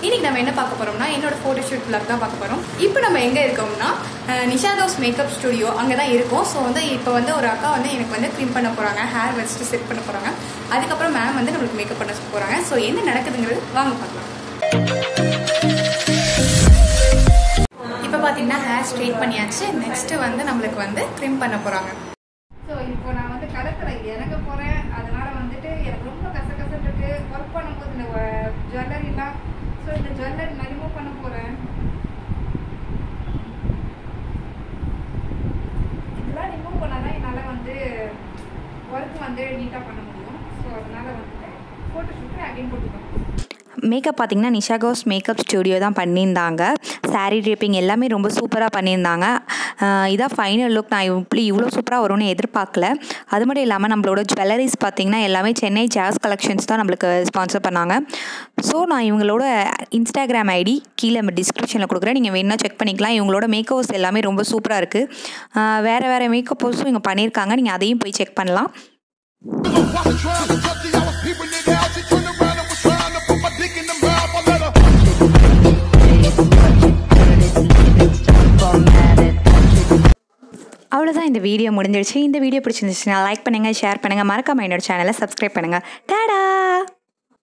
இன்னைக்கு நம்ம என்ன பார்க்க போறோம்னா என்னோட ஃபோட்டோ ஷூட் vlog தான் பார்க்க போறோம் இப்போ நம்ம எங்க இருக்கோம்னா அஹ், நிஷாதோஸ் மேக்கப் ஸ்டுடியோ அங்கே தான் இருக்கோம் ஸோ வந்து இப்போ வந்து ஒரு அக்கா வந்து எனக்கு வந்து க்ரீம் பண்ண போறாங்க ஹேர் வச்சுட்டு செட் பண்ண போறாங்க அதுக்கப்புறம் மேம் வந்து நம்மளுக்கு மேக்கப் பண்ண போறாங்க ஸோ என்ன நடக்குதுங்கிறது வாங்க பார்க்கலாம் இப்போ பார்த்தீங்கன்னா ஹேர் ஸ்ட்ரெயிட் பண்ணியாச்சு நெக்ஸ்ட் வந்து நம்மளுக்கு வந்து க்ரீம் பண்ண போறாங்க ஸோ இப்போ நான் வந்து களத்தில் இறங்க போகிறேன் அதனால வந்துட்டு எனக்கு ரொம்ப கசகசன்னு இருக்கு ஒர்க் பண்ணும்போது இந்த ஜுவல்லரிலாம் ஸோ இந்த ஜுவல்லரி நான் ரிமூவ் பண்ண போகிறேன் இதெல்லாம் ரிமூவ் பண்ணால் தான் என்னால் வந்து ஒர்க் வந்து நீட்டாக பண்ண முடியும் ஸோ அதனால வந்துட்டு ஃபோட்டோ ஷூட்டு அகைன் போட்டுக்கோங்க மேக்கப் பார்த்தீங்கன்னா நிஷாகோஸ் மேக்கப் ஸ்டுடியோ தான் பண்ணியிருந்தாங்க saree ட்ரிப்பிங் எல்லாமே ரொம்ப சூப்பராக பண்ணியிருந்தாங்க ஆஹ் இதான் ஃபைனல் லுக் நான் இப்படி இவ்வளோ சூப்பராக வரும்னு எதிர்பார்க்கல அது மட்டும் இல்லாமல் நம்மளோட ஜுவல்லரிஸ் பார்த்தீங்கன்னா எல்லாமே சென்னை ஜாஸ் கலெக்ஷன்ஸ் தான் நம்மளுக்கு ஸ்பான்சர் பண்ணாங்க ஸோ நான் இவங்களோட இன்ஸ்டாகிராம் ஐடி கீழே டிஸ்கிரிப்ஷனில் கொடுக்குறேன் நீங்கள் வேணா செக் பண்ணிக்கலாம் இவங்களோட மேக்கப்ஸ் எல்லாமே ரொம்ப சூப்பராக இருக்குது வேறு வேறு மேக்கப்ஸும் இவங்க பண்ணியிருக்காங்க நீங்கள் அதையும் போய் செக் பண்ணலாம் wasn't trying to touch it, I was peeping it out. She turned around and was trying to put my dick in the mouth. I let her. அவ்வளோதான் இந்த வீடியோ முடிஞ்சிருச்சு இந்த வீடியோ பிடிச்சிருந்துச்சுன்னா லைக் பண்ணுங்கள் ஷேர் பண்ணுங்கள் மறக்காம என்னோட சேனலை சப்ஸ்கிரைப் பண்ணுங்கள் டாடா